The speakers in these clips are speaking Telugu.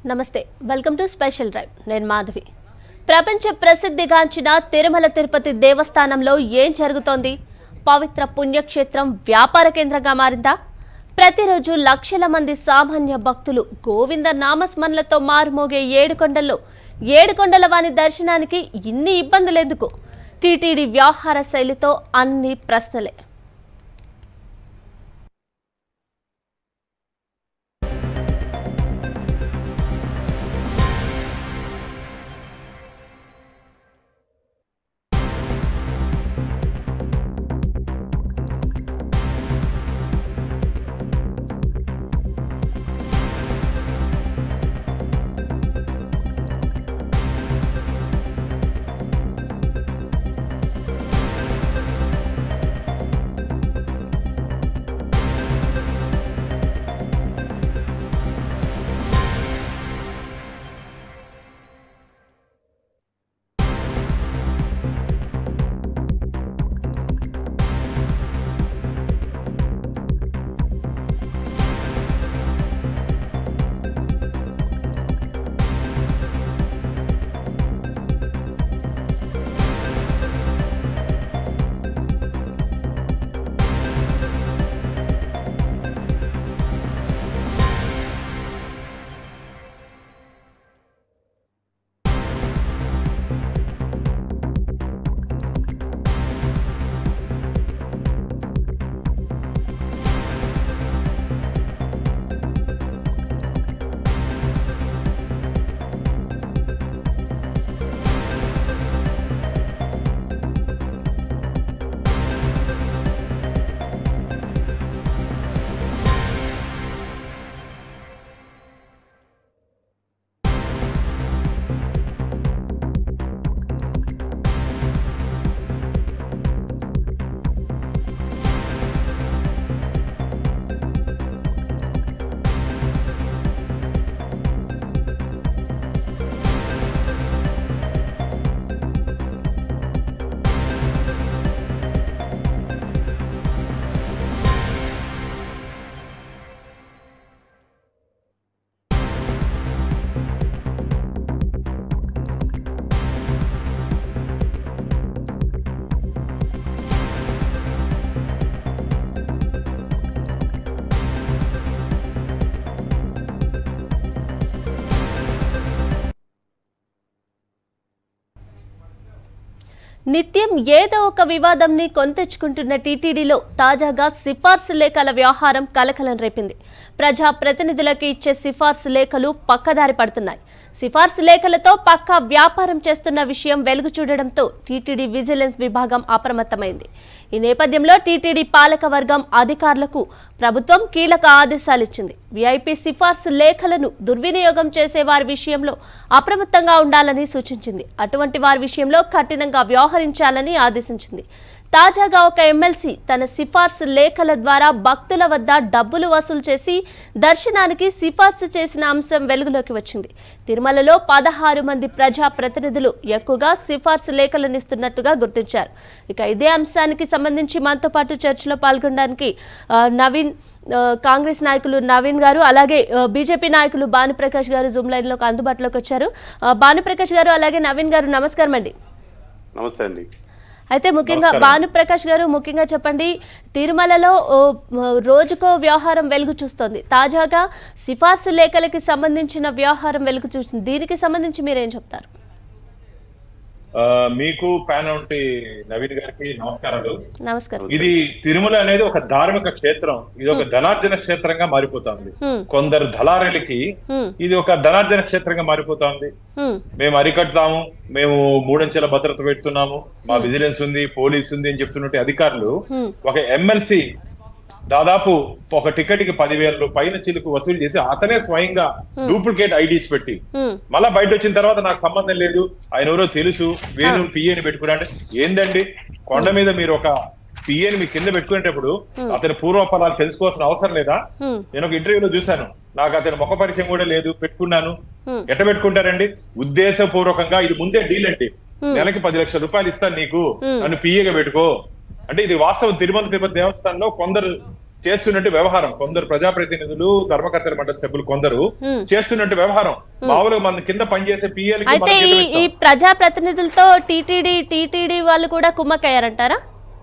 నమస్తే వెల్కమ్ టు స్పెషల్ డ్రైవ్ నేను మాధవి ప్రపంచ ప్రసిద్ధిగాంచిన తిరుమల తిరుపతి దేవస్థానంలో ఏం జరుగుతోంది పవిత్ర పుణ్యక్షేత్రం వ్యాపార కేంద్రంగా మారిందా ప్రతిరోజు లక్షల మంది సామాన్య భక్తులు గోవింద నామస్మరణలతో మారుమోగే ఏడుకొండల్లో ఏడుకొండల వాని దర్శనానికి ఇన్ని ఇబ్బందులు ఎందుకు టీటీడీ వ్యవహార శైలితో అన్ని ప్రశ్నలే నిత్యం ఏదో ఒక వివాదంని కొంతెచ్చుకుంటున్న టీటీడీలో తాజాగా సిఫార్సు లేఖల వ్యవహారం కలకలం రేపింది ప్రజా ప్రతినిధులకు ఇచ్చే సిఫార్సు లేఖలు పక్కదారి పడుతున్నాయి సిఫార్సు లేఖలతో పక్కా వ్యాపారం చేస్తున్న విషయం వెలుగు చూడడంతో టీటీడీ విజిలెన్స్ విభాగం అప్రమత్తమైంది ఈ నేపథ్యంలో టీటీడీ పాలక వర్గం అధికారులకు ప్రభుత్వం కీలక ఆదేశాలు ఇచ్చింది వీఐపీ సిఫార్సు లేఖలను దుర్వినియోగం చేసే వారి విషయంలో అప్రమత్తంగా ఉండాలని సూచించింది అటువంటి వారి విషయంలో కఠినంగా వ్యవహరించాలని ఆదేశించింది తాజాగా ఒక ఎమ్మెల్సీ తన సిఫార్సు లేఖల ద్వారా భక్తుల వద్ద డబ్బులు వసూలు చేసి దర్శనానికి సిఫార్సు చేసిన అంశం వెలుగులోకి వచ్చింది తిరుమలలో పదహారు మంది ప్రజా ప్రతినిధులు ఎక్కువగా సిఫార్సు లేఖలను ఇస్తున్నట్టుగా గుర్తించారు ఇక ఇదే అంశానికి సంబంధించి మనతో పాటు చర్చలో పాల్గొనడానికి ఆ, నవీన్ ఆ, కాంగ్రెస్ నాయకులు నవీన్ గారు అలాగే ఆ, బీజేపీ నాయకులు భానుప్రకాష్ గారు జూమ్ లైన్లోకి అందుబాటులోకి వచ్చారు ఆ, భానుప్రకాష్ గారు అలాగే నవీన్ గారు నమస్కారం అండి నమస్తే అండి అయితే ముఖ్యంగా నమస్కారం. భానుప్రకాష్ గారు ముఖ్యంగా చెప్పండి తిరుమలలో ఓ, మ, రోజుకో వ్యవహారం వెలుగు చూస్తోంది తాజాగా సిఫార్సు లేఖలకి సంబంధించిన వ్యవహారం వెలుగు చూస్తుంది దీనికి సంబంధించి మీరేం చెప్తారు ఆ, మీకు ప్యానౌంటి నవీన్ గారికి నమస్కారాలు నమస్కారం ఇది తిరుమల అనేది ఒక ధార్మిక క్షేత్రం ఇది ఒక ధనార్జన క్షేత్రంగా మారిపోతోంది హ్మ్, కొందరు దళారులకి హ్మ్, ఇది ఒక ధనార్జన క్షేత్రంగా మారిపోతోంది హ్మ్, మేము అరికడతాము మేము మూడంచెల భద్రత పెడుతున్నాము మా విజిలెన్స్ ఉంది పోలీస్ ఉంది అని చెప్తున్నట్టు అధికారులు హ్మ్, ఒక ఎమ్మెల్సీ దాదాపు ఒక టికెట్ కి పదివేల పైన చిలుకు వసూలు చేసి అతనే స్వయంగా డూప్లికేట్ ఐడీస్ పెట్టి హ్మ్, మళ్ళా బయట వచ్చిన తర్వాత నాకు సంబంధం లేదు ఆయన ఎవరో తెలుసు వేణు పిఏని పెట్టుకున్నాడు ఏందండి కొండ మీద మీరు ఒక పిఏని మీ కింద పెట్టుకునేటప్పుడు అతని పూర్వపరాలు తెలుసుకోవాల్సిన అవసరం లేదా హ్మ్, నేను ఒక ఇంటర్వ్యూలో చూశాను నాకు అతని ముఖ పరిచయం కూడా లేదు పెట్టుకున్నాను హ్మ్. ఎట్ట పెట్టుకుంటారండి ఉద్దేశపూర్వకంగా ఇది ముందే డీల్ అండి నెలకి పది లక్షల రూపాయలు ఇస్తాను నీకు నన్ను పిఏగా పెట్టుకో అంటే ఇది వాస్తవం తిరుమల తిరుపతి దేవస్థానంలో కొందరు చేస్తున్నట్టు వ్యవహారం కొందరు ప్రజాప్రతినిధులు ధర్మకర్తల మండలి సభ్యులు కొందరు Hmm. చేస్తున్నట్టు వ్యవహారం మామూలుగా మన కింద పనిచేసే పిఎల్కి అయితే ఈ ఈ ప్రజా ప్రతినిధులతో టీటీడీ టీటీడీ వాళ్ళు కూడా కుమ్మక్కయ్యారంటారా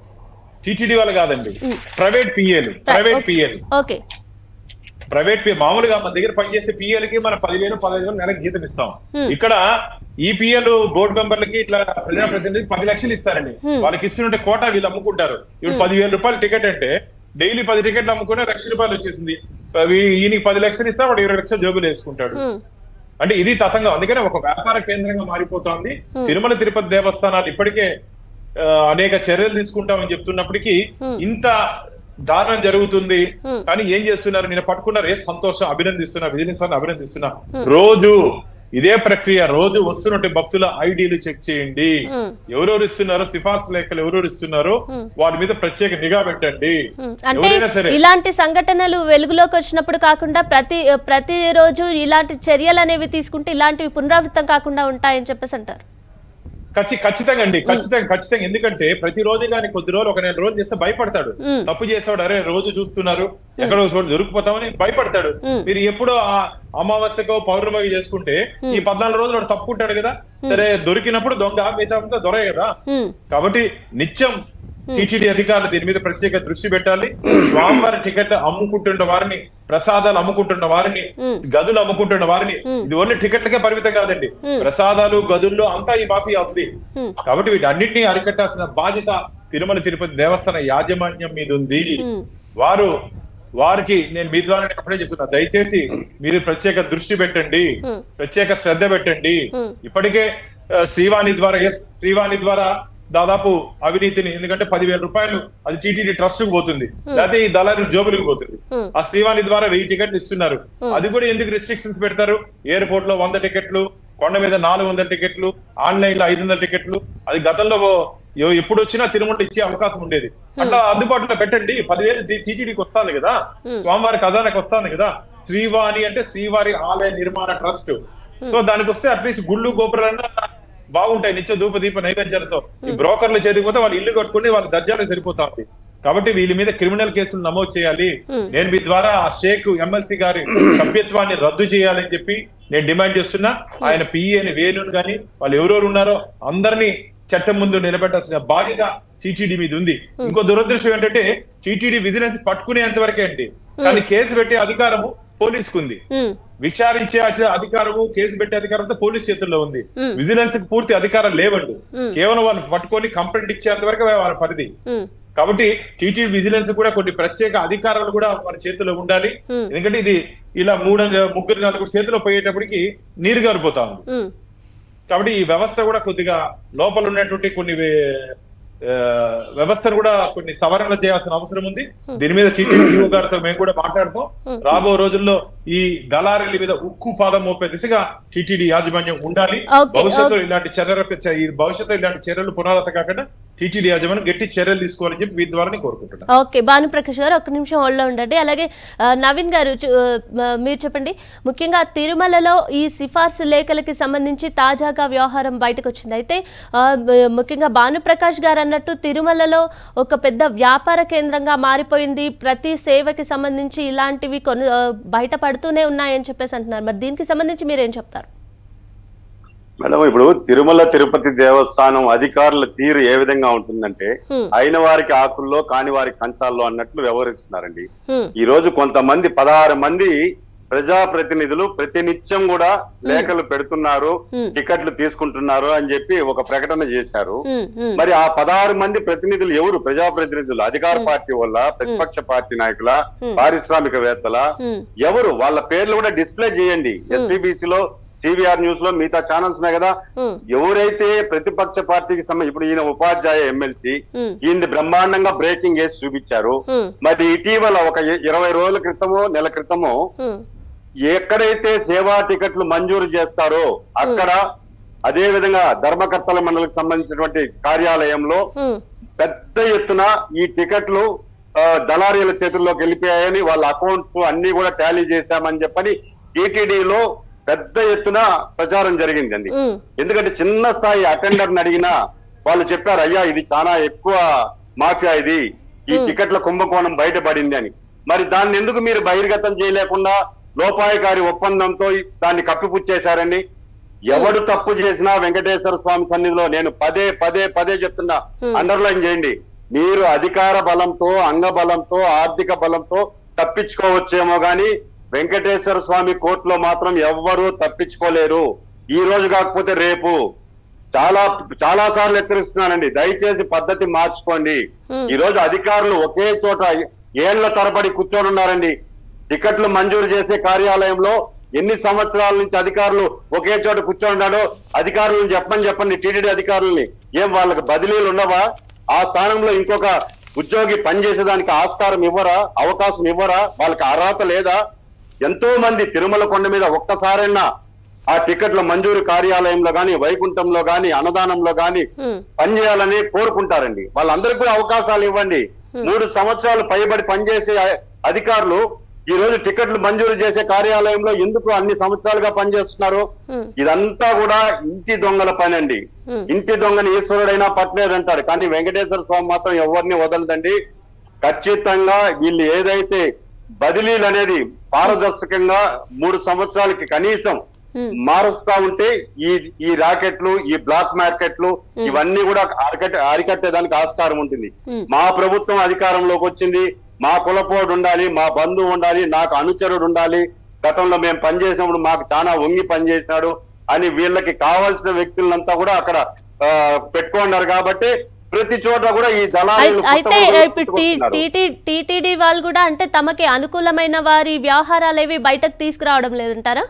టీటీడీ వాళ్ళు కాదండి Hmm. ప్రైవేట్ పిఏలు ప్రైవేట్ పిఏలు ఓకే ప్రైవేట్ పి మామూలుగా మన దగ్గర పనిచేసే పిఎల్కి మనం పదివేలు పదహైదు వేలు నెలకు జీతం ఇస్తాం Hmm. ఇక్కడ ఈ పిఎల్ బోర్డు మెంబర్లకి ఇట్లా ప్రజాప్రతినిధి పది లక్షలు ఇస్తారండి Hmm. వాళ్ళకి ఇస్తుంటే కోటా వీళ్ళు అమ్ముకుంటారు ఇప్పుడు పదివేల రూపాయల టికెట్ అంటే డైలీ పది టికెట్లు అమ్ముకునే లక్ష రూపాయలు వచ్చేసింది వీ- ఈయనకి పది లక్షలు ఇస్తే వాడు ఇరవై లక్షలు జోబులు వేసుకుంటాడు ఉమ్, అంటే ఇది తతంగం అందుకనే ఒక వ్యాపార కేంద్రంగా మారిపోతోంది తిరుమల తిరుపతి దేవస్థానాలు ఇప్పటికే ఆ, అనేక చర్యలు తీసుకుంటామని చెప్తున్నప్పటికీ Hmm. ఇంత దారుణం జరుగుతుంది Hmm. కానీ ఏం చేస్తున్నారు నేను పట్టుకున్నారు ఏ సంతోషం అభినందిస్తున్నా విజిలెన్స్ అని అభినందిస్తున్నా రోజు ఇదే ప్రక్రియ రోజు వస్తున్నట్టు భక్తుల ఐడీలు చెక్ చేయండి Hmm. ఎవరెవరు ఇస్తున్నారో సిఫార్సు లేఖలు ఎవరెవరు ఇస్తున్నారో Hmm. వారి మీద ప్రత్యేక నిఘా పెట్టండి ఉమ్. అంటే ఎవరైనా సరే ఇలాంటి సంఘటనలు వెలుగులోకి వచ్చినప్పుడు కాకుండా ప్రతి ప్రతి రోజు ఇలాంటి చర్యలు అనేవి తీసుకుంటే ఇలాంటివి పునరావృతం కాకుండా ఉంటాయని చెప్పేసి అంటారు ఖచ్చి ఖచ్చితంగా అండి ఖచ్చితంగా ఖచ్చితంగా ఎందుకంటే ప్రతి రోజు కానీ కొద్ది రోజులు ఒక నెల రోజులు చేస్తే భయపడతాడు ఉమ్, తప్పు చేసేవాడు అరే రోజు చూస్తున్నారు ఎక్కడో చోటు దొరికిపోతామని భయపడతాడు ఉమ్. మీరు ఎప్పుడో ఆ అమావాస్యకో పౌర్ణమికి చేసుకుంటే ఈ పద్నాలుగు రోజులు వాడు తప్పుకుంటాడు కదా సరే దొరికినప్పుడు దొంగ మిగతా అంతా దొరయ కదా ఉమ్, కాబట్టి నిత్యం టీటీడీ అధికారులు దీని మీద ప్రత్యేక దృష్టి పెట్టాలి స్వామివారి టికెట్ అమ్ముకుంటున్న వారిని ప్రసాదాలు అమ్ముకుంటున్న వారిని ఉమ్. గదులు అమ్ముకుంటున్న వారిని ఇది ఓన్లీ టికెట్లకే పరిమితం కాదండి ప్రసాదాలు గదుల్లో అంతా ఈ మాఫియా ఉంది ఉమ్, కాబట్టి వీటన్నిటిని అరికట్టాల్సిన బాధ్యత తిరుమల తిరుపతి దేవస్థాన యాజమాన్యం మీద ఉంది ఉమ్, వారు వారికి నేను మీ ద్వారా అప్పుడే చెప్తున్నా దయచేసి మీరు ప్రత్యేక దృష్టి పెట్టండి Hmm. ప్రత్యేక శ్రద్ధ పెట్టండి Hmm. ఇప్పటికే ఆ, శ్రీవాణి ద్వారా ఎస్ శ్రీవాణి ద్వారా దాదాపు అవినీతిని ఎందుకంటే పదివేల రూపాయలు అది టీటీడీ ట్రస్ట్ కు పోతుంది లేకపోతే ఈ దళారి జోబులకు పోతుంది Hmm. ఆ శ్రీవాణి ద్వారా వెయ్యి టికెట్లు ఇస్తున్నారు అది కూడా ఎందుకు రిస్ట్రిక్షన్స్ పెడతారు ఎయిర్పోర్ట్ లో వంద టికెట్లు కొండ మీద నాలుగు వందల టికెట్లు ఆన్లైన్ లో ఐదు వందల టికెట్లు అది గతంలో ఎ- ఎప్పుడు వచ్చినా తిరుమల ఇచ్చే అవకాశం ఉండేది అట్లా అందుబాటులో పెట్టండి పదివేలు టీటీడీకి వస్తుంది కదా స్వామివారి ఖజానాకి వస్తుంది కదా శ్రీవాణి అంటే శ్రీవారి ఆలయ నిర్మాణ ట్రస్ట్ సో దానికి వస్తే అట్లీస్ట్ గుళ్ళు గోపురాలన్నా బాగుంటాయి నిత్య ధూప దీప నైవేద్యాలతో ఈ బ్రోకర్లు చేరిపోతే వాళ్ళు ఇల్లు కట్టుకుని వాళ్ళ దర్జాలు సరిపోతా ఉంది కాబట్టి వీళ్ళ మీద క్రిమినల్ కేసులు నమోదు చేయాలి నేను మీ ద్వారా ఆ షేక్ ఎమ్మెల్సీ గారి సభ్యత్వాన్ని రద్దు చేయాలని చెప్పి నేను డిమాండ్ చేస్తున్నా ఆయన పిఏని వేణుని గాని వాళ్ళు ఎవరెవరు ఉన్నారో అందరినీ చట్టం ముందు నిలబెట్టాల్సిన బాధ్యత టీటీడీ మీద ఉంది ఇంకో దురదృష్టం ఏంటంటే టీటీడీ విజిలెన్స్ పట్టుకునేంత వరకే అండి కానీ కేసు పెట్టే అధికారము పోలీసుకు ఉంది ఉమ్, విచారించే అధి- అధికారము కేసు పెట్టే అధికారం అంతా పోలీస్ చేతుల్లో ఉంది Hmm. విజిలెన్స్ కి పూర్తి అధికారం లేవండి Hmm. కేవలం వాళ్ళు పట్టుకొని కంప్లైంట్ ఇచ్చేంత వరకు వాళ్ళ పరిధి ఉమ్, కాబట్టి టీటీ విజిలెన్స్ కూడా కొన్ని ప్రత్యేక అధికారాలు కూడా మన చేతిలో ఉండాలి Hmm. ఎందుకంటే ఇది ఇలా మూడు ముగ్గురు నలుగురు చేతిలో పోయేటప్పటికి నీరు గారిపోతా ఉంది ఉమ్, కాబట్టి ఈ వ్యవస్థ కూడా కొద్దిగా లోపల ఉన్నటువంటి కొన్ని వే- ఆ, వ్యవస్థను కూడా కొన్ని సవరణలు చేయాల్సిన అవసరం ఉంది దీని మీద టీటీడీ గారితో మేము కూడా మాట్లాడుతాం రాబో రోజుల్లో ఈ దళారీల మీద ఉక్కు పాదం మోపే దిశగా టీటీడీ యాజమాన్యం ఉండాలి Okay, భవిష్యత్తులో ఇలాంటి చర్యలు ఈ భవిష్యత్తులో ఇలాంటి చర్యలు పునరావృత కాకుండా టీటీడీ యాజమాన్యం గట్టి చర్యలు తీసుకోవాలని చెప్పి వీరి ద్వారా నేను కోరుకుంటున్నాను ఓకే భానుప్రకాష్ గారు ఒక నిమిషం హోల్డ్లో ఉండండి అలాగే ఆ, నవీన్ గారు చు- ఆ, మీరు చెప్పండి ముఖ్యంగా తిరుమలలో ఈ సిఫార్సు లేఖలకి సంబంధించి తాజాగా వ్యవహారం బయటకు వచ్చింది అయితే ఆ, మ- ముఖ్యంగా భానుప్రకాష్ గారు అన్నట్టు తిరుమలలో ఒక పెద్ద వ్యాపార కేంద్రంగా మారిపోయింది ప్రతి సేవకి సంబంధించి ఇలాంటివి కొన్ని ఆ, బయటపడుతూనే ఉన్నాయని చెప్పేసి అంటున్నారు మరి దీనికి సంబంధించి మీరేం చెప్తారు మేడం ఇప్పుడు తిరుమల తిరుపతి దేవస్థానం అధికారుల తీరు ఏ విధంగా ఉంటుందంటే హ్మ్, అయిన వారికి ఆకుల్లో కాని వారికి కంచాల్లో అన్నట్లు వ్యవహరిస్తున్నారండి హ్మ్, ఈ రోజు కొంతమంది పదహారు మంది ప్రజాప్రతినిధులు ప్రతినిత్యం కూడా లేఖలు పెడుతున్నారు హ్మ్, టికెట్లు తీసుకుంటున్నారు అని చెప్పి ఒక ప్రకటన చేశారు హ్మ్, హ్మ్, మరి ఆ పదహారు మంది ప్రతినిధులు ఎవరు ప్రజాప్రతినిధులు అధికార పార్టీ వల్ల ప్రతిపక్ష పార్టీ నాయకుల Hmm. పారిశ్రామికవేత్తల హ్మ్, ఎవరు వాళ్ళ పేర్లు కూడా డిస్ప్లే చేయండి ఎస్పీబీసీ లో సివిఆర్ న్యూస్ లో మిగతా ఛానల్స్ ఉన్నాయి కదా హ్మ్, ఎవరైతే ప్రతిపక్ష పార్టీకి సంబంధించి ఇప్పుడు ఈయన ఉపాధ్యాయ ఎమ్మెల్సీ హ్మ్, ఈయన బ్రహ్మాండంగా బ్రేకింగ్ వేసి చూపించారు హ్మ్, మరి ఇటీవల ఒక ఇ- ఇరవై రోజుల క్రితమో నెల క్రితమో హ్మ్, ఎక్కడైతే సేవా టికెట్లు మంజూరు చేస్తారో అక్కడ అదే విధంగా ధర్మకర్తల మండలికి సంబంధించినటువంటి కార్యాలయంలో హ్మ్, పెద్ద ఎత్తున ఈ టికెట్లు ఆ, దళారీల చేతుల్లోకి వెళ్ళిపోయాయని వాళ్ళ అకౌంట్స్ అన్ని కూడా టాలీ చేశామని చెప్పని టీటీడీలో పెద్ద ఎత్తున ప్రచారం జరిగిందండి హ్మ్, ఎందుకంటే చిన్న స్థాయి అటెండర్ అడిగినా వాళ్ళు చెప్పారు అయ్యా ఇది చాలా ఎక్కువ మాఫియా ఇది ఈ టికెట్ల కుంభకోణం బయటపడింది అని మరి దాన్ని ఎందుకు మీరు బహిర్గతం చేయలేకుండా లోపాయకారి ఒప్పందంతో దాన్ని కప్పిపుచ్చేశారండి ఎవడు తప్పు చేసినా వెంకటేశ్వర స్వామి సన్నిధిలో నేను పదే పదే పదే చెప్తున్నా Hmm. అండర్లైన్ చేయండి మీరు అధికార బలంతో అంగబలంతో ఆర్థిక బలంతో తప్పించుకోవచ్చేమో గాని వెంకటేశ్వర స్వామి కోర్టులో మాత్రం ఎవ్వరూ తప్పించుకోలేరు ఈ రోజు కాకపోతే రేపు చాలా చాలా సార్లు హెచ్చరిస్తున్నానండి దయచేసి పద్ధతి మార్చుకోండి Hmm. ఈ రోజు అధికారులు ఒకే చోట ఏళ్ల తరబడి కూర్చొని ఉన్నారండి టికెట్లు మంజూరు చేసే కార్యాలయంలో ఎన్ని సంవత్సరాల నుంచి అధికారులు ఒకే చోట కూర్చొని ఉన్నాడో అధికారులను చెప్పని చెప్పండి టీటీడీ అధికారులని ఏం వాళ్ళకి బదిలీలు ఉండవా ఆ స్థానంలో ఇంకొక ఉద్యోగి పనిచేసేదానికి ఆస్కారం ఇవ్వరా అవకాశం ఇవ్వరా వాళ్ళకి అర్హత లేదా ఎంతో మంది తిరుమల కొండ మీద ఒక్కసారైనా ఆ టికెట్ల మంజూరు కార్యాలయంలో గాని వైకుంఠంలో గాని అన్నదానంలో గాని ఉమ్, పనిచేయాలని కోరుకుంటారండి వాళ్ళందరికీ కూడా అవకాశాలు ఇవ్వండి మూడు సంవత్సరాలు పైబడి పనిచేసే అ- అధికారులు ఈ రోజు టికెట్లు మంజూరు చేసే కార్యాలయంలో ఎందుకు అన్ని సంవత్సరాలుగా పనిచేస్తున్నారు ఉమ్, ఇదంతా కూడా ఇంటి దొంగల పని అండి ఉమ్, ఇంటి దొంగని ఈశ్వరుడైనా పట్టలేదంటారు కానీ వెంకటేశ్వర స్వామి మాత్రం ఎవరిని వదలదండి ఖచ్చితంగా వీళ్ళు ఏదైతే బదిలీలు అనేది పారదర్శకంగా మూడు సంవత్సరాలకి కనీసం ఉమ్, మారుస్తా ఉంటే ఈ ఈ రాకెట్లు ఈ బ్లాక్ మార్కెట్లు ఇవన్నీ కూడా అరికట్టే అరికట్టేదానికి ఆస్కారం ఉంటుంది ఉమ్. మా ప్రభుత్వం అధికారంలోకి వచ్చింది మా కులపోడు ఉండాలి మా బంధువు ఉండాలి నాకు అనుచరుడు ఉండాలి గతంలో మేము పనిచేసినప్పుడు మాకు చాలా వంగి పనిచేసినాడు అని వీళ్ళకి కావాల్సిన వ్యక్తులంతా కూడా అక్కడ ఆ, పెట్టుకున్నారు కాబట్టి ప్రతి చోట కూడా ఈ దళాలు అయి- అయితే ఇప్పుడు టీటీ టీటీడీ వాళ్ళు కూడా అంటే తమకి అనుకూలమైన వారి వ్యవహారాలు ఏవి బయటకు తీసుకురావడం లేదంటారా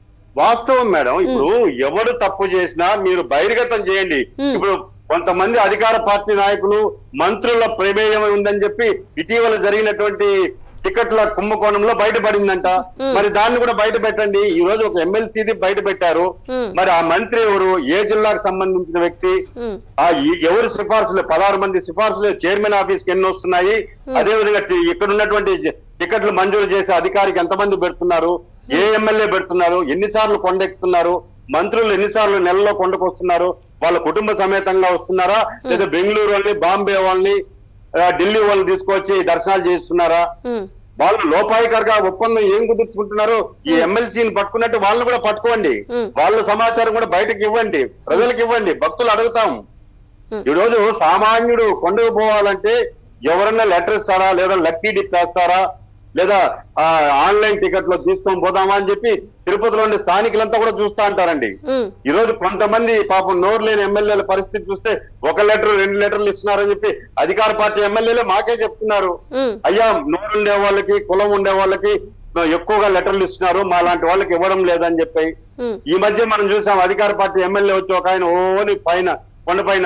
వాస్తవం మేడం ఇప్పుడు ఎవడు తప్పు చేసినా మీరు బహిర్గతం చేయండి Hmm. ఇప్పుడు కొంతమంది అధికార పార్టీ నాయకులు మంత్రుల ప్రమేయం ఉందని చెప్పి ఇటీవల జరిగినటువంటి టికెట్ల కుంభకోణంలో బయటపడిందంట Hmm. మరి దాన్ని కూడా బయట పెట్టండి ఈ రోజు ఒక ఎమ్మెల్సీది బయట పెట్టారు ఉమ్, మరి ఆ మంత్రి ఎవరు ఏ జిల్లాకు సంబంధించిన వ్యక్తి ఉమ్, ఆ ఈ- ఎవరు సిఫార్సులు పదహారు మంది సిఫార్సులు చైర్మన్ ఆఫీస్ కి ఎన్ని వస్తున్నాయి అదే విధంగా టి- ఇక్కడ ఉన్నటువంటి జ- టికెట్లు మంజూరు చేసే అధికారికి ఎంతమంది పెడుతున్నారు ఏ ఎమ్మెల్యే పెడుతున్నారు ఎన్నిసార్లు కొండెక్కుతున్నారు మంత్రులు ఎన్నిసార్లు నెలలో కొండకు వస్తున్నారు వాళ్ళ కుటుంబ సమేతంగా వస్తున్నారా లేదా బెంగళూరు వాళ్ళని బాంబే వాళ్ళని ఆ, ఢిల్లీ వాళ్ళని తీసుకొచ్చి దర్శనాలు చేస్తున్నారా ఉమ్, వాళ్ళు లోపాయికరగా ఒప్పందం ఏం కుదుర్చుకుంటున్నారు ఈ ఎమ్మెల్సీని పట్టుకున్నట్టు వాళ్ళని కూడా పట్టుకోండి Hmm. వాళ్ళ సమాచారం కూడా బయటకు ఇవ్వండి ప్రజలకు ఇవ్వండి భక్తులు అడుగుతాం Hmm. ఈ రోజు సామాన్యుడు కొండకు పోవాలంటే ఎవరన్నా లెటర్ ఇస్తారా లేదా లక్కీ డిప్ వేస్తారా లేదా ఆ, ఆన్లైన్ టికెట్ లో తీసుకొని పోదామా అని చెప్పి తిరుపతిలో ఉండే స్థానికులంతా కూడా చూస్తా అంటారండి ఉమ్, ఈ రోజు కొంతమంది పాపం నోరు లేని ఎమ్మెల్యేల పరిస్థితి చూస్తే ఒక లెటర్ రెండు లెటర్లు ఇస్తున్నారని చెప్పి అధికార పార్టీ ఎమ్మెల్యేలే మాకే చెప్తున్నారు ఉమ్, అయ్యా నోరు ఉండే వాళ్ళకి కులం ఉండే వాళ్ళకి ఎక్కువగా లెటర్లు ఇస్తున్నారు మా లాంటి వాళ్ళకి ఇవ్వడం లేదని చెప్పి ఉమ్, ఈ మధ్య మనం చూసాం అధికార పార్టీ ఎమ్మెల్యే వచ్చి ఒక ఆయన ఓని పైన కొండపైన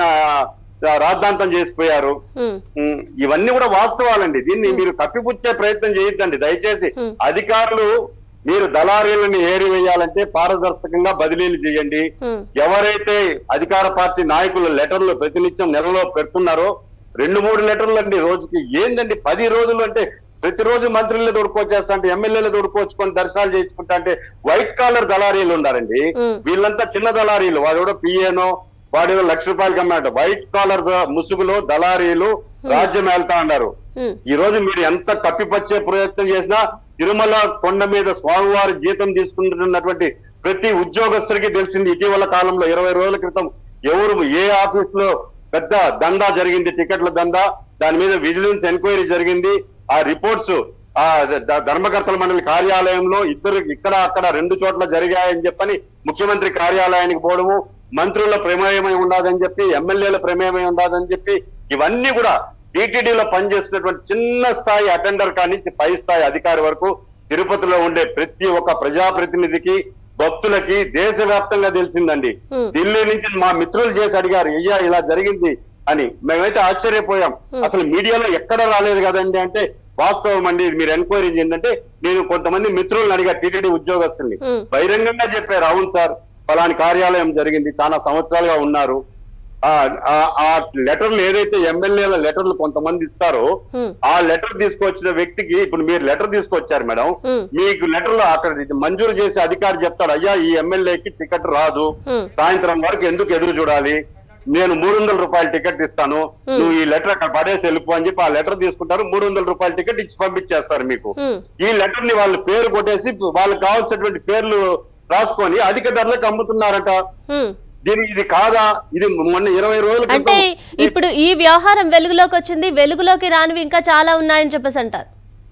ఆ, రాద్ధాంతం చేసిపోయారు ఉమ్, ఉమ్, ఇవన్నీ కూడా వాస్తవాలండి దీన్ని మీరు కప్పిపుచ్చే ప్రయత్నం చేయొద్దండి దయచేసి Hmm. అధికారులు మీరు దళారీలను ఏరివేయాలంటే పారదర్శకంగా బదిలీలు చేయండి ఉమ్, ఎవరైతే అధికార పార్టీ నాయకులు లెటర్లు ప్రతినిత్యం నెలలో పెడుతున్నారో రెండు మూడు లెటర్లు అండి రోజుకి ఏందండి పది రోజులు అంటే ప్రతిరోజు మంత్రులే దొడుకోవచ్చేస్తా అంటే ఎమ్మెల్యేలు దొడుకోవచ్చుకొని దర్శనాలు చేయించుకుంటా అంటే వైట్ కాలర్ దళారీలు ఉన్నారండి ఉమ్, వీళ్ళంతా చిన్న దళారీలు వాడు కూడా పిఏనో వాడు లక్ష రూపాయలకి అమ్మాడు వైట్ కాలర్ ముసుగులో దళారీలు రాజ్యం వెళ్తా ఉన్నారు ఉమ్, ఈ రోజు మీరు ఎంత కప్పిపచ్చే ప్రయత్నం చేసినా తిరుమల కొండ మీద స్వామివారి జీతం తీసుకుంటున్నటువంటి ప్రతి ఉద్యోగస్తుడికి తెలిసింది ఇటీవల కాలంలో ఇరవై రోజుల క్రితం ఎవరు ఏ ఆఫీస్ లో పెద్ద దందా జరిగింది టికెట్ల దందా దాని మీద విజిలెన్స్ ఎంక్వైరీ జరిగింది ఆ రిపోర్ట్స్ ఆ ద- ధర్మకర్తల మండలి కార్యాలయంలో ఇద్దరు ఇక్కడ అక్కడ రెండు చోట్ల జరిగాయని చెప్పని ముఖ్యమంత్రి కార్యాలయానికి పోవడము మంత్రుల ప్రమేయమై ఉండదని చెప్పి ఎమ్మెల్యేల ప్రమేయమై ఉండదని చెప్పి ఇవన్నీ కూడా టీటీడీలో పనిచేస్తున్నటువంటి చిన్న స్థాయి అటెండర్ కానీ పై స్థాయి అధికారి వరకు తిరుపతిలో ఉండే ప్రతి ఒక్క ప్రజాప్రతినిధికి భక్తులకి దేశవ్యాప్తంగా తెలిసిందండి Hmm. ఢిల్లీ నుంచి మా మిత్రులు చేసి అడిగారు అయ్యా ఇలా జరిగింది అని మేమైతే ఆశ్చర్యపోయాం అసలు మీడియాలో ఎక్కడ రాలేదు కదండి అంటే వాస్తవం అండి ఇది మీరు ఎంక్వైరీ చేయండి నేను కొంతమంది మిత్రులను అడిగా టీటీడీ ఉద్యోగస్తుల్ని Hmm. బహిరంగంగా చెప్పారు అవును సార్ ఫలాని కార్యాలయం జరిగింది చాలా సంవత్సరాలుగా ఉన్నారు ఆ ఆ- ఆ లెటర్లు ఏదైతే ఎమ్మెల్యేల లెటర్లు కొంతమంది ఇస్తారో ఉమ్, ఆ లెటర్ తీసుకొచ్చిన వ్యక్తికి ఇప్పుడు మీరు లెటర్ తీసుకొచ్చారు మేడం ఉమ్, మీకు లెటర్ లో అక్కడ ఇది మంజూరు చేసే అధికారి చెప్తాడు అయ్యా ఈ ఎమ్మెల్యేకి టికెట్ రాదు ఉమ్, సాయంత్రం వరకు ఎందుకు ఎదురు చూడాలి నేను మూడు వందల రూపాయల టికెట్ ఇస్తాను నువ్వు ఈ లెటర్ అక్కడ పడేసి వెళ్ళిపో అని చెప్పి ఆ లెటర్ తీసుకుంటారు మూడు వందల రూపాయల టికెట్ ఇచ్చి పంపించేస్తారు మీకు ఉమ్, ఈ లెటర్ ని వాళ్ళ పేరు కొట్టేసి వాళ్ళకి కావాల్సినటువంటి పేర్లు రాసుకొని అధిక ధరలకు అమ్ముతున్నారట ఉమ్. దీని ఇది కాదా ఇది మొన్న ఇరవై రోజుల అంటే క్రితం ఇప్పుడు ఈ వ్యవహారం వెలుగులోకి వచ్చింది వెలుగులోకి రానివి ఇంకా చాలా ఉన్నాయని చెప్పేసి అంటారు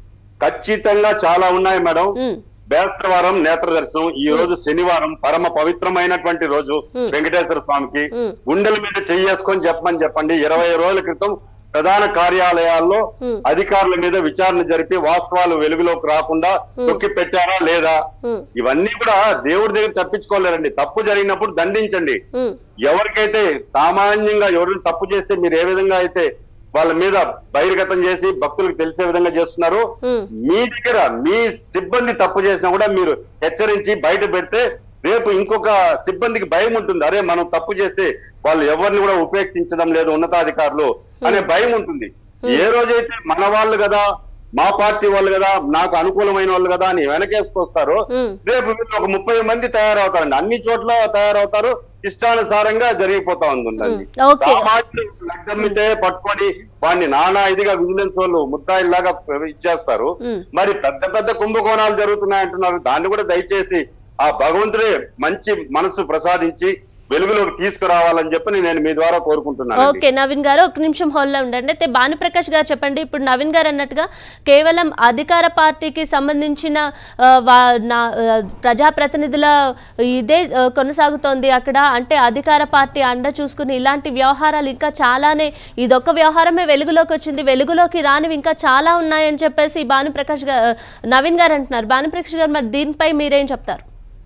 ఖచ్చితంగా చాలా ఉన్నాయి మేడం ఉమ్, బేస్తవారం నేత్ర దర్శనం ఈ రోజు శనివారం పరమ పవిత్రమైనటువంటి రోజు Hmm. వెంకటేశ్వర స్వామికి Hmm. గుండెల మీద చెయ్యేసుకొని చెప్పమని చెప్పండి ఇరవై రోజుల క్రితం ప్రధాన కార్యాలయాల్లో Hmm. అధికారుల మీద విచారణ జరిపి వాస్తవాలు వెలుగులోకి రాకుండా తొక్కి పెట్టారా లేదా ఉమ్, ఇవన్నీ కూడా దేవుడి దగ్గర తప్పించుకోలేరండి తప్పు జరిగినప్పుడు దండించండి ఉమ్, ఎవరికైతే సామాన్యంగా ఎవరైనా తప్పు చేస్తే మీరు ఏ విధంగా అయితే వాళ్ళ మీద బహిర్గతం చేసి భక్తులకు తెలిసే విధంగా చేస్తున్నారు ఉమ్, మీ దగ్గర మీ సిబ్బంది తప్పు చేసినా కూడా మీరు హెచ్చరించి బయట పెడితే రేపు ఇంకొక సిబ్బందికి భయం ఉంటుంది అరే మనం తప్పు చేస్తే వాళ్ళు ఎవరిని కూడా ఉపేక్షించడం లేదు ఉన్నతాధికారులు అనే భయం ఉంటుంది ఏ రోజైతే మన వాళ్ళు కదా మా పార్టీ వాళ్ళు కదా నాకు అనుకూలమైన వాళ్ళు కదా అని వెనకేసుకొస్తారో ఉమ్. రేపు వీళ్ళు ఒక ముప్పై మంది తయారవుతారండి అన్ని చోట్ల తయారవుతారు ఇష్టానుసారంగా జరిగిపోతా ఉందండి ఉమ్, ఓకే. సామాన్యులు లగ్గమ్మితే పట్టుకొని వాడిని నానా ఇదిగా విజిలెన్స్ వాళ్ళు ముద్దాయిల్లాగా ఇచ్చేస్తారు ఉమ్. మరి పెద్ద పెద్ద కుంభకోణాలు జరుగుతున్నాయి అంటున్నారు దాన్ని కూడా దయచేసి ఆ భగవంతుడే మంచి మనసు ప్రసాదించి వెలుగులోకి తీసుకురావాలని చెప్పి నేను మీ ద్వారా కోరుకుంటున్నాను ఓకే నవీన్ గారు ఒక నిమిషం హోల్లో ఉండండి అయితే భానుప్రకాష్ గారు చెప్పండి ఇప్పుడు నవీన్ గారు అన్నట్టుగా కేవలం అధికార పార్టీకి సంబంధించిన ఆ, వా- నా- ఆ, ప్రజాప్రతినిధుల ఇదే ఆ, కొనసాగుతోంది అక్కడ అంటే అధికార పార్టీ అండ చూసుకుని ఇలాంటి వ్యవహారాలు ఇంకా చాలానే ఇదొక్క వ్యవహారమే వెలుగులోకి వచ్చింది వెలుగులోకి రానివి ఇంకా చాలా ఉన్నాయని చెప్పేసి భానుప్రకాష్ గారు నవీన్ గారు అంటున్నారు భానుప్రకాష్ గారు మరి దీనిపై మీరేం చెప్తారు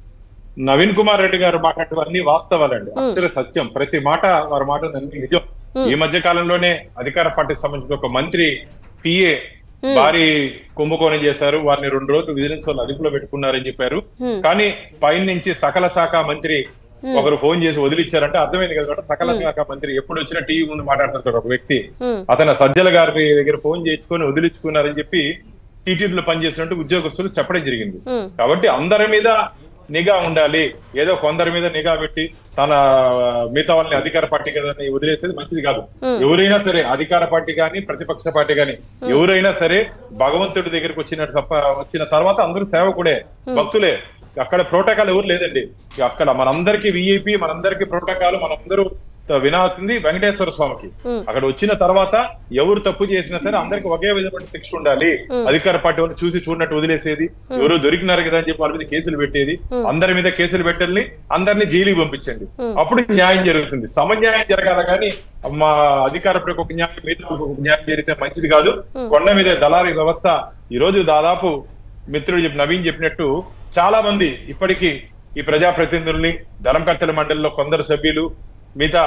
నవీన్ కుమార్ రెడ్డి గారు మాట్లాడేవన్నీ వాస్తవాలండి అక్షర సత్యం ప్రతి మాట వారి మాట అన్ని నిజం ఈ మధ్య కాలంలోనే అధికార పార్టీకి సంబంధించిన ఒక మంత్రి పిఏ భారీ కుంభకోణం చేశారు వారిని రెండు రోజులు విజిలెన్స్ వాళ్ళు అదుపులో పెట్టుకున్నారని చెప్పారు Hmm. కానీ పైన నుంచి సకల శాఖ మంత్రి ఒకరు ఫోన్ చేసి వదిలిచ్చారంటే అర్థమైంది కదా సకల శాఖ మంత్రి ఎప్పుడు వచ్చినా టీవీ ముందు మాట్లాడుతుంటారు ఒక వ్యక్తి ఉమ్, అతను సజ్జల గారి దగ్గర ఫోన్ చేసుకొని వదిలించుకున్నారని చెప్పి టీటీడీలో పనిచేసినట్టు ఉద్యోగస్తులు చెప్పడం జరిగింది ఉమ్, కాబట్టి అందరి మీద నిఘా ఉండాలి ఏదో కొందరి మీద నిఘా పెట్టి తన మిగతా వాళ్ళని అధికార పార్టీ కదా అని వదిలేసేది మంచిది కాదు ఎవరైనా సరే అధికార పార్టీ కానీ ప్రతిపక్ష పార్టీ కానీ ఎవరైనా సరే భగవంతుడి దగ్గరికి వచ్చిన తప్ప- వచ్చిన తర్వాత అందరూ సేవకుడే భక్తులే అక్కడ ప్రోటోకాల్ ఎవరు లేదండి అక్కడ మనందరికి విఐపి మనందరికి ప్రోటోకాల్ మనందరూ వినాల్సింది వెంకటేశ్వర స్వామికి Hmm. అక్కడ వచ్చిన తర్వాత ఎవరు తప్పు చేసినా సరే అందరికి ఒకే విధమైన శిక్ష ఉండాలి అధికార పార్టీ వాళ్ళు చూసి చూడనట్టు వదిలేసేది ఎవరు దొరికినారు కదా అని చెప్పి వాళ్ళ మీద కేసులు పెట్టేది అందరి మీద కేసులు పెట్టాలని అందరినీ జైలుకి పంపించండి అప్పుడు న్యాయం జరుగుతుంది సమన్యాయం జరగాల కానీ మా అధికార ప్రతి ఒక న్యాయం మిగతా వాళ్ళకి ఒక న్యాయం జరిగితే మంచిది కాదు కొండ మీద దళారీ వ్యవస్థ ఈ రోజు దాదాపు మిత్రుడు చెప్పి నవీన్ చెప్పినట్టు చాలా మంది ఇప్పటికీ ఈ ప్రజాప్రతినిధుల్ని ధర్మకర్తల మండలిలో కొందరు సభ్యులు మిగతా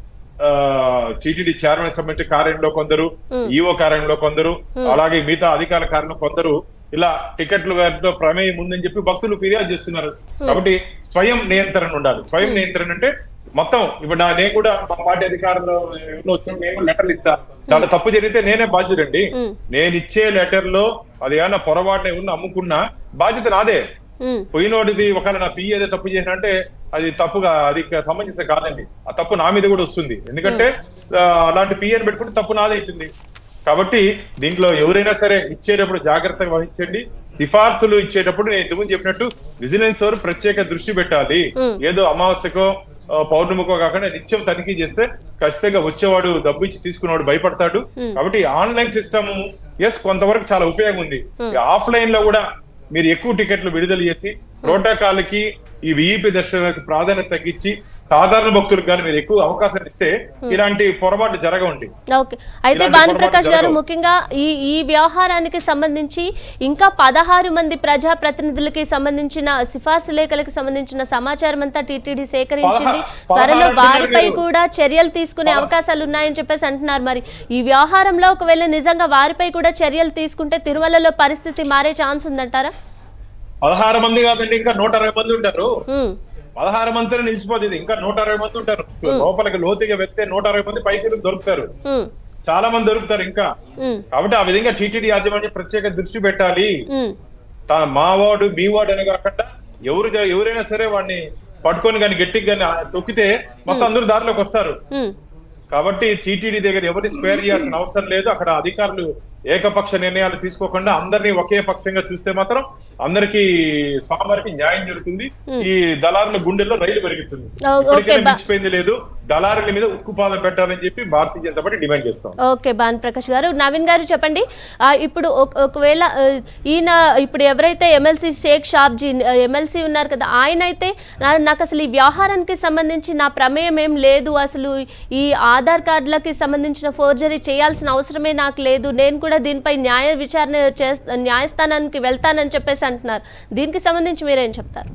టిటిడి చైర్మన్ సంబంధించిన కార్యంలో కొందరు ఈఓ కార్యంలో కొందరు అలాగే మిగతా అధికార కార్యంలో కొందరు ఇలా టికెట్లు వారితో ప్రమేయం ఉందని చెప్పి భక్తులు ఫిర్యాదు చేస్తున్నారు కాబట్టి స్వయం నియంత్రణ ఉండాలి స్వయం నియంత్రణ అంటే మొత్తం ఇప్పుడు నా నేను కూడా మా పార్టీ అధికారంలో ఎవరినో వచ్చిన నేను లెటర్లు ఇస్తా దాంట్లో తప్పు జరిగితే నేనే బాధ్యుడండి ఉమ్, నేను ఇచ్చే లెటర్ లో అది ఏమన్నా పొరపాటున ఉన్న అమ్ముకున్నా బాధ్యత నాదే ఉమ్, పోయినోడిది ఒకవేళ నా పిఏ ఏదో తప్పు చేసిన అంటే అది తప్పుగా అది సమంజసం కాదండి ఆ తప్పు నా మీద కూడా వస్తుంది ఎందుకంటే ఆ, అలాంటి పిఏని పెట్టుకుంటే తప్పు నాదే అవుతుంది కాబట్టి దీంట్లో ఎవరైనా సరే ఇచ్చేటప్పుడు జాగ్రత్తగా వహించండి సిఫార్సులు ఇచ్చేటప్పుడు నేను ఇంతకుముందు చెప్పినట్టు విజిలెన్స్ వారు ప్రత్యేక దృష్టి పెట్టాలి ఏదో అమావాస్యకో ఆ, పౌర్ణమికో కాకుండా నిత్యం తనిఖీ చేస్తే ఖచ్చితంగా వచ్చేవాడు డబ్బు ఇచ్చి తీసుకునేవాడు భయపడతాడు కాబట్టి ఆన్లైన్ సిస్టమ్ ఎస్ కొంతవరకు చాలా ఉపయోగం ఉంది ఆఫ్లైన్ లో కూడా మీరు ఎక్కువ టికెట్లు విడుదల చేసి ప్రోటోకాల్ కి ఈ విఈపి దర్శనాలకు ప్రాధాన్యత తగ్గించి సాధారణ భక్తులకు కానీ మీరు ఎక్కువ అవకాశం ఇస్తే ఇలాంటి పొరపాట్లు జరగవండి ఓకే అయితే ఇలాంటి భానుప్రకాష్ గారు పొరపాట్లు ముఖ్యంగా ఈ ఈ వ్యవహారానికి సంబంధించి ఇంకా పదహారు మంది ప్రజా ప్రతినిధులకి సంబంధించిన సిఫార్సు లేఖలకు సంబంధించిన సమాచారం అంతా టీటీడీ సేకరించింది పదహా- త్వరలో పదహారు వారిపై టికెట్లు. కూడా చర్యలు తీసుకునే అవకాశాలు ఉన్నాయని చెప్పేసి అంటున్నారు మరి ఈ వ్యవహారంలో ఒకవేళ నిజంగా వారిపై కూడా చర్యలు తీసుకుంటే తిరుమలలో పరిస్థితి మారే ఛాన్స్ ఉందంటారా పదహారు మంది కాదండి ఇంకా నూట అరవై మంది ఉంటారు ఉమ్, పదహారు మందితో నిలిచిపోతుంది ఇంకా నూట అరవై మంది ఉంటారు లోపలికి లోతుగా వెళ్తే నూట అరవై మంది పైసలు దొరుకుతారు ఉమ్, చాలా మంది దొరుకుతారు ఇంకా ఉమ్, కాబట్టి ఆ విధంగా టీటీడీ యాజమాన్యం ప్రత్యేక దృష్టి పెట్టాలి ఉమ్, తన మా వాడు మీ వాడు అని కాకుండా ఎవరు ఎవరైనా సరే వాడిని పట్టుకొని కానీ గట్టిగా కానీ తొక్కితే మొత్తం అందరూ దారిలోకి వస్తారు ఉమ్. కాబట్టి టీటీడీ దగ్గర ఎవరిని స్క్వేర్ చేయాల్సిన అవసరం లేదు అక్కడ అధికారులు ఏకపక్ష నిర్ణయాలు తీసుకోకుండా అందరినీ ఒకే పక్షంగా చూస్తే మాత్రం అందరికి స్వామివారికి న్యాయం జరుగుతుంది ఈ దళారుల గుండెల్లో రైలు పెరుగుతుంది ఓ- ఓకే ఇప్పటికైనా బా- మించిపోయింది లేదు దళారుల మీద ఉక్కుపాదం పెట్టాలని చెప్పి భారతీయ జనతా పార్టీ డిమాండ్ చేస్తాం ఓకే భాను ప్రకాష్ గారు నవీన్ గారు చెప్పండి ఆ, ఇప్పుడు ఒక- ఒకవేళ ఆ, ఈయన ఇప్పుడు ఎవరైతే ఎమ్మెల్సీ షేక్ షాబ్జీ ఎమ్మెల్సీ ఉన్నారు కదా ఆయన అయితే నా- నాకు అసలు ఈ వ్యవహారానికి సంబంధించి నా ప్రమేయం ఏం లేదు అసలు ఈ ఆధార్ కార్డులకి సంబంధించిన ఫోర్జరీ చేయాల్సిన అవసరమే నాకు లేదు నేను కూడా దీనిపై న్యాయ విచారణ చేస్తా న్యాయస్థానానికి వెళ్తానని చెప్పేసి అంటున్నారు దీనికి సంబంధించి మీరేం చెప్తారు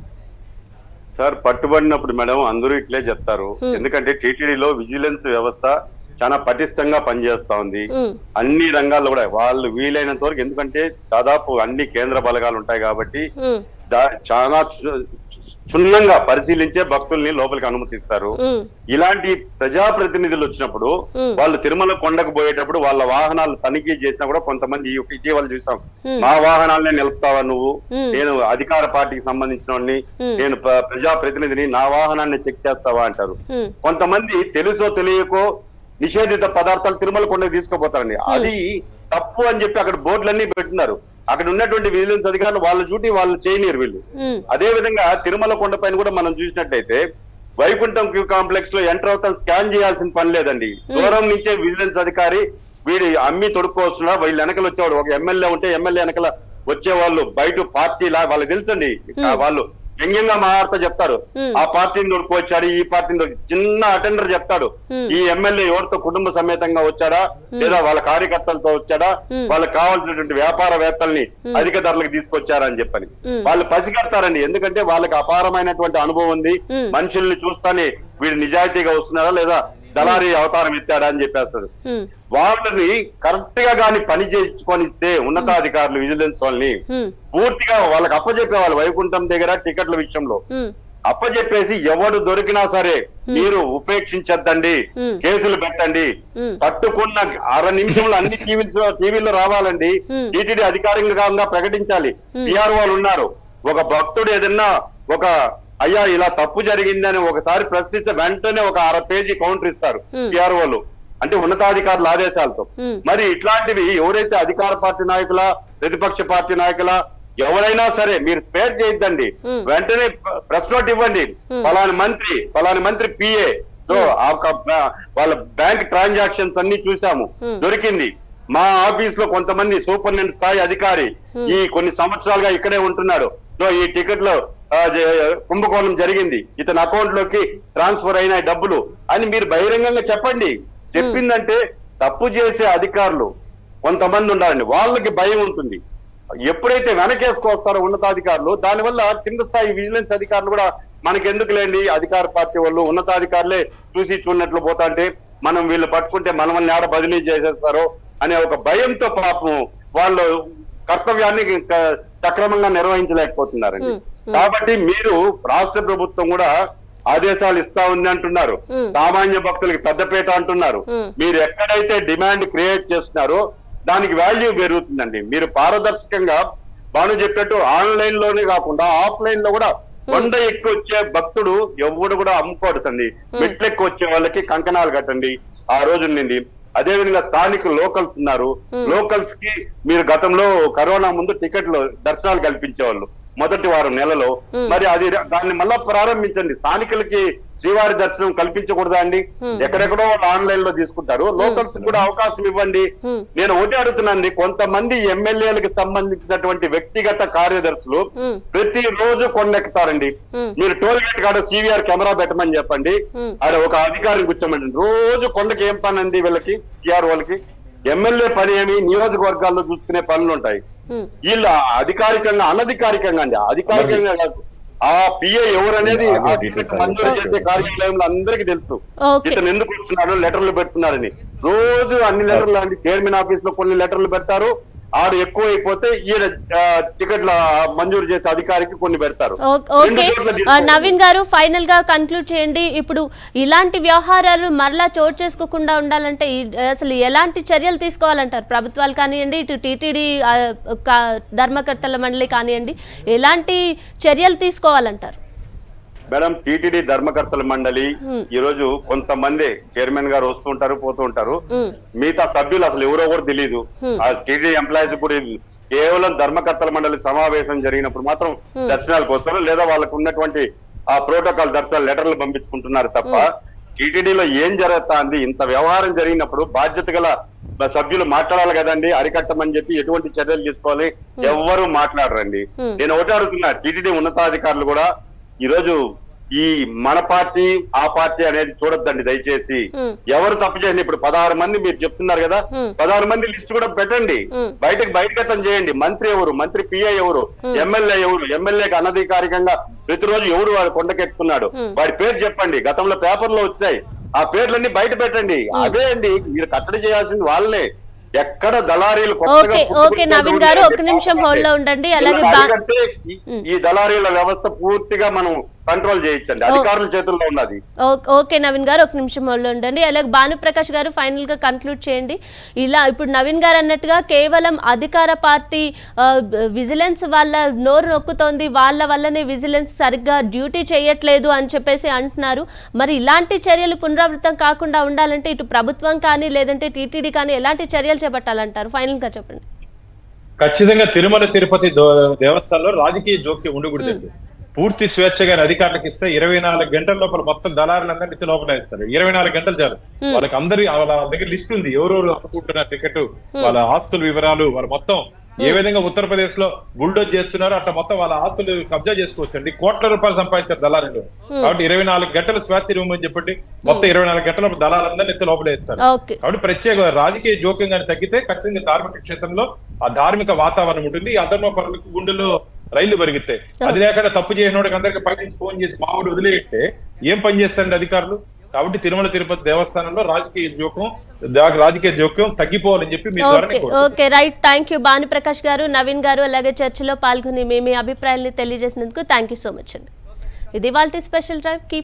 సార్ పట్టుబడినప్పుడు మేడం అందరూ ఇట్లే చెప్తారు Hmm. ఎందుకంటే టీటీడీలో విజిలెన్స్ వ్యవస్థ చాలా పటిష్టంగా పనిచేస్తా ఉంది ఉమ్, అన్ని రంగాల్లో కూడా వాళ్ళు వీలైనంత వరకు ఎందుకంటే దాదాపు అన్ని కేంద్ర బలగాలు ఉంటాయి కాబట్టి ఉమ్, దా- చాలా క్షు- క్షుణ్ణంగా పరిశీలించే భక్తుల్ని లోపలికి అనుమతిస్తారు ఉమ్, ఇలాంటి ప్రజాప్రతినిధులు వచ్చినప్పుడు Hmm. వాళ్ళు తిరుమల కొండకు పోయేటప్పుడు వాళ్ళ వాహనాలు తనిఖీ చేసినా కూడా కొంతమంది ఈ- ఇటీవల చూసాం Hmm. మా వాహనాలనే నిలుపుతావా నువ్వు Hmm. నేను అధికార పార్టీకి సంబంధించిన వాడిని Hmm. నేను ప్ర- ప్రజాప్రతినిధిని నా వాహనాన్ని చెక్ చేస్తావా అంటారు ఉమ్, కొంతమంది తెలుసో తెలియకో నిషేధిత పదార్థాలు తిరుమల కొండకు తీసుకుపోతారండి అది తప్పు అని చెప్పి అక్కడ బోర్డులన్నీ పెట్టున్నారు అక్కడ ఉన్నటువంటి విజిలెన్స్ అధికారులు వాళ్ళ డ్యూటీ వాళ్ళు చేయనీరు వీళ్ళు ఉమ్, అదే విధంగా తిరుమల కొండ పైన కూడా మనం చూసినట్టయితే వైకుంఠం క్యూ కాంప్లెక్స్ లో ఎంటర్ అవుతాం స్కాన్ చేయాల్సిన పని లేదండి దూరం నుంచే విజిలెన్స్ అధికారి వీడి అమ్మి తొడుక్కోవస్తున్నా వీళ్ళు వెనకలు వచ్చేవాడు ఒక ఎమ్మెల్యే ఉంటే ఎమ్మెల్యే వెనకల వచ్చే వాళ్ళు బయట పార్టీ లా వాళ్ళకి తెలుసండి ఆ వాళ్ళు వ్యంగ్యంగా మాట్లాడుతూ చెప్తారు Hmm. ఆ పార్టీని దొరుకువచ్చాడు ఈ పార్టీని దొరికి చిన్న అటెండర్ చెప్తాడు Hmm. ఈ ఎమ్మెల్యే ఎవరితో కుటుంబ సమేతంగా వచ్చాడా లేదా వాళ్ళ కార్యకర్తలతో వచ్చాడా Hmm. వాళ్ళకి కావాల్సినటువంటి వ్యాపారవేత్తల్ని అధిక ధరలకు తీసుకొచ్చారా అని చెప్పని Hmm. వాళ్ళు పసిగడతారండి ఎందుకంటే వాళ్ళకి అపారమైనటువంటి అనుభవం ఉంది Hmm. మనుషుల్ని చూస్తానే వీడు నిజాయితీగా వస్తున్నారా లేదా దళారీ అవతారం ఎత్తాడా అని చెప్పేస్తాడు ఉమ్, వాళ్ళని కరెక్ట్ గా గాని పని చేయించుకొని ఇస్తే ఉన్నతాధికారులు విజిలెన్స్ వాళ్ళని ఉమ్, పూర్తిగా వాళ్ళకి అప్పచెప్పేవాళ్ళు వైకుంఠం దగ్గర టికెట్ల విషయంలో ఉమ్, అప్పచెప్పేసి ఎవడు దొరికినా సరే మీరు ఉపేక్షించద్దండి Hmm. కేసులు పెట్టండి ఉమ్, పట్టుకున్న అర నిమిషంలో అన్ని టీవీలో టీవీలో రావాలండి Hmm. టీటీడీ అధికారికంగా ప్రకటించాలి పిఆర్ వాళ్ళు ఉన్నారు ఒక భక్తుడు ఏదన్నా ఒక అయ్యా ఇలా తప్పు జరిగిందని ఒకసారి ప్రశ్నిస్తే వెంటనే ఒక అర పేజీ కౌంటర్ ఇస్తారు Hmm. పిఆర్ వాళ్ళు అంటే ఉన్నతాధికారుల ఆదేశాలతో Hmm. మరి ఇట్లాంటివి ఎవరైతే అధికార పార్టీ నాయకుల ప్రతిపక్ష పార్టీ నాయకుల ఎవరైనా సరే మీరు స్పేర్ చేయొద్దండి Hmm. వెంటనే ప్రెస్ నోట్ ఇవ్వండి Hmm. ఫలాని మంత్రి ఫలాని మంత్రి పిఏ సో ఆ ఒక బ- వాళ్ళ బ్యాంక్ ట్రాన్సాక్షన్స్ అన్ని చూసాము Hmm. దొరికింది మా ఆఫీస్ లో కొంతమంది సూపరింటెండెంట్ స్థాయి అధికారి Hmm. ఈ కొన్ని సంవత్సరాలుగా ఇక్కడే ఉంటున్నాడు సో ఈ టికెట్ లో ఆ, జ- కుంభకోణం జరిగింది ఇతని అకౌంట్ లోకి ట్రాన్స్ఫర్ అయిన డబ్బులు అని మీరు బహిరంగంగా చెప్పండి చెప్పిందంటే తప్పు చేసే అధికారులు కొంతమంది ఉండాలండి వాళ్ళకి భయం ఉంటుంది ఎప్పుడైతే వెనకేసుకొస్తారో ఉన్నతాధికారులు దానివల్ల కింద స్థాయి విజిలెన్స్ అధికారులు కూడా మనకి ఎందుకు లేండి అధికార పార్టీ వాళ్ళు ఉన్నతాధికారులే చూసి చూడనట్లు పోతా అంటే మనం వీళ్ళు పట్టుకుంటే మనల్ని ఆడ బదిలీ చేసేస్తారో అనే ఒక భయంతో పాపం వాళ్ళు కర్తవ్యాన్ని క- సక్రమంగా నిర్వహించలేకపోతున్నారండి Hmm. Hmm. కాబట్టి మీరు రాష్ట్ర ప్రభుత్వం కూడా ఆదేశాలు ఇస్తా ఉంది అంటున్నారు Hmm. సామాన్య భక్తులకి పెద్దపీట అంటున్నారు Hmm. మీరు ఎక్కడైతే డిమాండ్ క్రియేట్ చేస్తున్నారో దానికి వాల్యూ పెరుగుతుందండి మీరు పారదర్శకంగా బాను చెప్పినట్టు ఆన్లైన్ లోనే కాకుండా ఆఫ్లైన్ లో కూడా వంద ఎక్కువ వచ్చే భక్తుడు ఎవడు కూడా అమ్ముకోడు అండి మెట్లు ఎక్కువ వచ్చే వాళ్ళకి కంకణాలు కట్టండి ఆ రోజు ఉండింది అదే విధంగా స్థానిక లోకల్స్ ఉన్నారు లోకల్స్ కి మీరు గతంలో కరోనా ముందు టికెట్లు దర్శనాలు కల్పించేవాళ్ళు మొదటి వారం నెలలో Hmm. మరి అది దాన్ని మళ్ళా ప్రారంభించండి స్థానికులకి శ్రీవారి దర్శనం కల్పించకూడదా అండి Hmm. ఎక్కడెక్కడో వాళ్ళు ఆన్లైన్ లో తీసుకుంటారు లోకల్స్ కూడా అవకాశం ఇవ్వండి Hmm. నేను ఒకటి అడుగుతున్నానండి కొంతమంది ఎమ్మెల్యేలకు సంబంధించినటువంటి వ్యక్తిగత కార్యదర్శులు ఉమ్, ప్రతి రోజు కొండెక్కుతారండి ఉమ్, మీరు టోల్ గేట్ కాడ సివిఆర్ కెమెరా పెట్టమని చెప్పండి Hmm. ఆడ ఒక అధికారిని కూర్చోమండి రోజు కొండకి ఏం పని అండి వీళ్ళకి సిఆర్ వాళ్ళకి ఎమ్మెల్యే పని ఏమి నియోజకవర్గాల్లో చూసుకునే పనులు ఉంటాయి ఉమ్, వీళ్ళు అధికారికంగా అనధికారికంగా అండి అధికారికంగా కాదు ఆ పిఏ ఎవరనేది ఆ టికెట్ మంజూరు చేసే కార్యాలయంలో అందరికీ తెలుసు ఓకే ఇతను ఎందుకు వస్తున్నాడు లెటర్లు పెడుతున్నారని రోజు అన్ని లెటర్లు అండి చైర్మన్ ఆఫీస్ లో కొన్ని లెటర్లు పెడతారు ఆడు ఎక్కువ అయిపోతే ఈయన ఆ, టికెట్ల మంజూరు చేసే అధికారికి కొన్ని పెడతారు ఓ- రెండు ఓకే చోట్ల ఆ, తీసుకోవాలి. నవీన్ గారు ఫైనల్ గా కన్క్లూడ్ చేయండి ఇప్పుడు ఇలాంటి వ్యవహారాలు మరలా చోటు చేసుకోకుండా ఉండాలంటే ఈ- అసలు ఎలాంటి చర్యలు తీసుకోవాలంటారు ప్రభుత్వాలు కానివ్వండి ఇటు టీటీడీ ధర్మకర్తల మండలి కానివ్వండి ఎలాంటి చర్యలు తీసుకోవాలంటారు మేడం టిటిడి ధర్మకర్తల మండలి Hmm. ఈ రోజు కొంతమంది చైర్మన్ గారు వస్తుంటారు పోతూ ఉంటారు ఉమ్, మిగతా సభ్యులు అసలు ఎవరో కూడా తెలియదు Hmm. ఆ టీడీ ఎంప్లాయీస్ కూడా ఇది కేవలం ధర్మకర్తల మండలి సమావేశం జరిగినప్పుడు మాత్రం Hmm. దర్శనాలకు వస్తారు లేదా వాళ్ళకు ఉన్నటువంటి ఆ ప్రోటోకాల్ దర్శనాలు లెటర్లు పంపించుకుంటున్నారు తప్ప టీటీడీలో ఏం జరుగుతుంది ఇంత వ్యవహారం జరిగినప్పుడు బాధ్యత గల సభ్యులు మాట్లాడాలి కదండి అరికట్టమని చెప్పి ఎటువంటి చర్యలు తీసుకోవాలి ఎవ్వరూ మాట్లాడరండి Hmm. నేను ఒకటే అడుగుతున్నా టీటీడీ ఉన్నతాధికారులు కూడా ఈ రోజు ఈ మన పార్టీ ఆ పార్టీ అనేది చూడొద్దండి దయచేసి ఉమ్, ఎవరు తప్పు చేయండి ఇప్పుడు పదహారు మంది మీరు చెప్తున్నారు కదా Hmm. పదహారు మంది లిస్ట్ కూడా పెట్టండి Hmm. బయటకు బయటగతం చేయండి మంత్రి ఎవరు మంత్రి పిఐ ఎవరు Hmm. ఎమ్మెల్యే ఎవరు ఎమ్మెల్యేకి అనధికారికంగా ప్రతిరోజు ఎవడు వాడు కొండకెక్కుతున్నాడు Hmm. వాడి పేరు చెప్పండి గతంలో పేపర్లో వచ్చాయి ఆ పేర్లన్నీ బయట పెట్టండి అదే అండి మీరు కట్టడి చేయాల్సింది వాళ్ళే ఎక్కడ దళారీలు కొత్తగా ఓకే ఓకే పుట్టుకొచ్చిన నవీన్ గారు వాళ్ళు ఒక నిమిషం హోల్డ్ లో ఉండండి అలాగే వీళ్ళని బా- అరికడితే ఈ- ఈ దళారీల వ్యవస్థ పూర్తిగా మనం కంట్రోల్ చేయొచ్చండి అధికారుల చేతుల్లో ఉన్నది ఓ- ఓకే నవీన్ గారు ఒక నిమిషం హోల్డ్ లో ఉండండి అలాగే భానుప్రకాష్ గారు ఫైనల్ గా కన్క్లూడ్ చేయండి ఇలా ఇప్పుడు నవీన్ గారు అన్నట్టుగా కేవలం అధికార పార్టీ ఆ, విజిలెన్స్ వాళ్ళ నోరు నొక్కుతోంది వాళ్ళ వల్లనే విజిలెన్స్ సరిగ్గా డ్యూటీ చేయట్లేదు అని చెప్పేసి అంటున్నారు మరి ఇలాంటి చర్యలు పునరావృతం కాకుండా ఉండాలంటే ఇటు ప్రభుత్వం కానీ లేదంటే టీటీడీ కానీ ఎలాంటి చర్యలు చేపట్టాలంటారు ఫైనల్ గా చెప్పండి ఖచ్చితంగా తిరుమల తిరుపతి దో- దేవస్థానంలో రాజకీయ జోక్యం ఉండకూడదండి పూర్తి స్వేచ్ఛగా అధికారులకు ఇస్తే ఇరవై నాలుగు గంటల లోపల మొత్తం దళారులందరినీ ఇచ్చి లోపల ఇస్తారు ఇరవై నాలుగు గంటలు చాలు వాళ్ళకి అందరి వాళ్ళ దగ్గర లిస్ట్ ఉంది ఎవరెవరు అమ్ముకుంటున్న టికెట్ వాళ్ళ ఆస్తుల వివరాలు వాళ్ళ మొత్తం ఏ విధంగా ఉత్తరప్రదేశ్ లో బుల్డోజ్ చేస్తున్నారో అట్లా మొత్తం వాళ్ళ ఆస్తులు కబ్జా చేసుకోవచ్చండి కోట్ల రూపాయలు సంపాదించారు దళారులు కాబట్టి ఇరవై నాలుగు గంటలు స్వేచ్ఛ ఇవ్వమని చెప్పండి మొత్తం ఇరవై నాలుగు గంటల లోపల దళాలందరినీ ఎత్తి లోపల వేస్తారు ఓకే కాబట్టి ప్రత్యేక రాజకీయ జోక్యం కానీ తగ్గితే ఖచ్చితంగా ధార్మిక క్షేత్రంలో ఆ ధార్మిక వాతావరణం ఉంటుంది ఈ అధర్మ పరులకు గుండెల్లో రైళ్లు పరిగెత్తాయి అది లేకుండా తప్పు చేసిన వాడికి అందరికి పై నుంచి ఫోన్ చేసి మామిడి వదిలేస్తే ఏం పని చేస్తారండి అధికారులు కాబట్టి తిరుమల తిరుపతి దేవస్థానంలో రాజకీయ జోక్యం దా- రాజకీయ జోక్యం తగ్గిపోవాలని చెప్పి మీ ద్వారా ఓకే నేను కోరుతున్నాను. Okay right thank you Bhanuprakash గారు నవీన్ గారు అలాగే చర్చలో పాల్గొని మీ మీ అభిప్రాయాన్ని తెలియజేసినందుకు థ్యాంక్ యూ సో మచ్ అండి ఇది వాళ్ళ స్పెషల్ డ్రైవ్ కీప్